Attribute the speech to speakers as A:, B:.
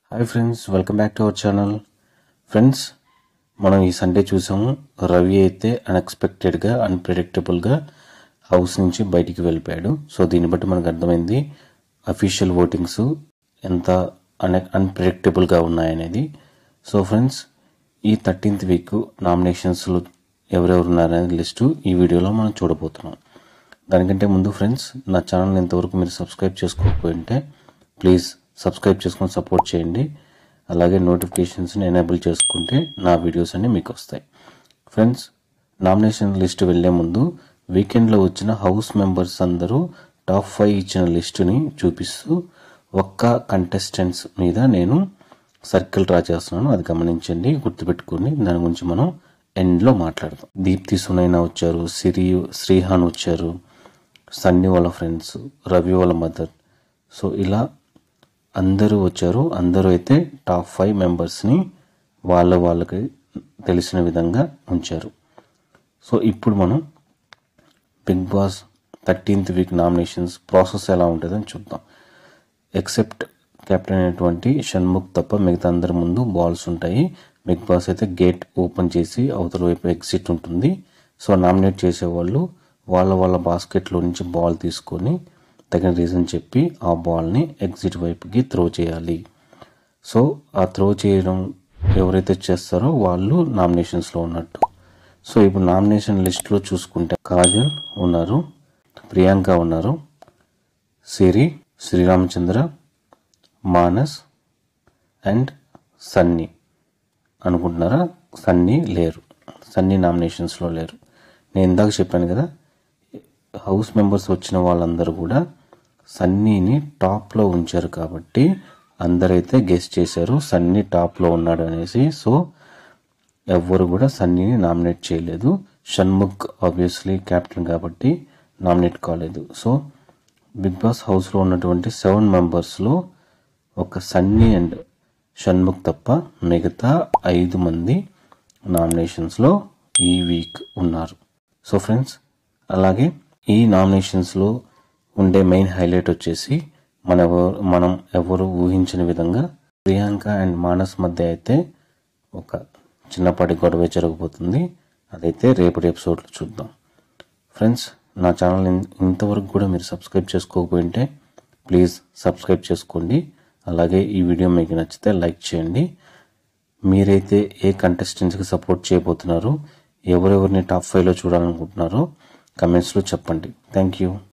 A: hi friends welcome back to our channel friends మనం ఈ Sunday చూసాము రవి అయితే అన్ఎక్స్పెక్టెడ్గా అన్ప్రెడిక్టబుల్గా హౌస్ నుంచి బయటికి వెళ్ళిపోయాడు సో దీన్ని బట్టి మనకు అర్థమైంది అఫీషియల్ ఓటింగ్స్ ఎంత అన్ అన్ప్రెడిక్టబుల్గా ఉన్నాయనేది సో ఫ్రెండ్స్ ఈ థర్టీన్త్ వీక్ నామినేషన్స్లో ఎవరెవరు ఉన్నారనేది లిస్టు ఈ వీడియోలో మనం చూడబోతున్నాం దానికంటే ముందు ఫ్రెండ్స్ నా ఛానల్ ఇంతవరకు మీరు సబ్స్క్రైబ్ చేసుకోకపోయింటే ప్లీజ్ సబ్స్క్రైబ్ చేసుకొని సపోర్ట్ చేయండి అలాగే నోటిఫికేషన్స్ని ఎనేబుల్ చేసుకుంటే నా వీడియోస్ అన్నీ మీకు వస్తాయి ఫ్రెండ్స్ నామినేషన్ లిస్ట్ వెళ్లే ముందు వీకెండ్లో వచ్చిన హౌస్ మెంబర్స్ అందరూ టాప్ ఫైవ్ ఇచ్చిన లిస్టుని చూపిస్తూ ఒక్క కంటెస్టెంట్స్ మీద నేను సర్కిల్ డ్రా చేస్తున్నాను అది గమనించండి గుర్తుపెట్టుకుని దాని గురించి మనం ఎండ్లో మాట్లాడదాం దీప్తి సునైనా వచ్చారు సిరి శ్రీహాన్ వచ్చారు సన్నీ వాళ్ళ ఫ్రెండ్స్ రవి వాళ్ళ మదర్ సో ఇలా అందరూ వచ్చారు అందరూ అయితే టాప్ ఫైవ్ మెంబర్స్ని వాళ్ళ వాళ్ళకి తెలిసిన విధంగా ఉంచారు సో ఇప్పుడు మనం Bigg Boss thirteenth week nominations process ఎలా ఉంటుందని చూద్దాం ఎక్సెప్ట్ కెప్టెన్ అయినటువంటి షణ్ముఖ్ తప్ప మిగతా అందరి ముందు బాల్స్ ఉంటాయి బిగ్ బాస్ అయితే గేట్ ఓపెన్ చేసి అవతల వైపు ఎగ్జిట్ ఉంటుంది సో నామినేట్ చేసేవాళ్ళు వాళ్ళ వాళ్ళ బాస్కెట్లో నుంచి బాల్ తీసుకొని తగిన రీజన్ చెప్పి ఆ బాల్ని ఎగ్జిట్ వైపుకి త్రో చేయాలి సో ఆ త్రో చేయడం ఎవరైతే చేస్తారో వాళ్ళు నామినేషన్స్లో ఉన్నట్టు సో ఇప్పుడు నామినేషన్ లిస్ట్లో చూసుకుంటే కాజల్ ఉన్నారు ప్రియాంక ఉన్నారు సిరి శ్రీరామచంద్ర మానస్ అండ్ సన్నీ అనుకుంటున్నారా సన్నీ లేరు సన్నీ నామినేషన్స్లో లేరు నేను ఇందాక చెప్పాను కదా హౌస్ మెంబర్స్ వచ్చిన వాళ్ళందరూ కూడా సన్నీని టాప్లో ఉంచారు కాబట్టి అందరైతే గెస్ట్ చేశారు సన్నీ టాప్లో ఉన్నాడు అనేసి సో ఎవ్వరు కూడా సన్నీని నామినేట్ చేయలేదు షణ్ముఖ్ ఆబ్వియస్లీ కెప్టెన్ కాబట్టి నామినేట్ కాలేదు సో బిగ్ బాస్ హౌస్లో ఉన్నటువంటి సెవెన్ మెంబర్స్లో ఒక సన్నీ అండ్ షణ్ముఖ్ తప్ప మిగతా ఐదు మంది నామినేషన్స్లో ఈ వీక్ ఉన్నారు సో ఫ్రెండ్స్ అలాగే ఈ నామినేషన్స్లో ఉండే మెయిన్ హైలైట్ వచ్చేసి మన ఎవ- మనం ఎవరు ఊహించిన విధంగా ప్రియాంక అండ్ మానస్ మధ్య అయితే ఒక చిన్నపాటి గొడవ జరగబోతుంది అదైతే రేపటి ఎపిసోడ్లో చూద్దాం ఫ్రెండ్స్ నా ఛానల్ ఇన్- ఇంతవరకు కూడా మీరు సబ్స్క్రైబ్ చేసుకోకపోయింటే ప్లీజ్ సబ్స్క్రైబ్ చేసుకోండి అలాగే ఈ వీడియో మీకు నచ్చితే లైక్ చేయండి మీరైతే ఏ కంటెస్టెంట్స్కి సపోర్ట్ చేయబోతున్నారో ఎవరెవరిని టాప్ ఫైవ్లో చూడాలనుకుంటున్నారో కమెంట్స్లో చెప్పండి థ్యాంక్ యూ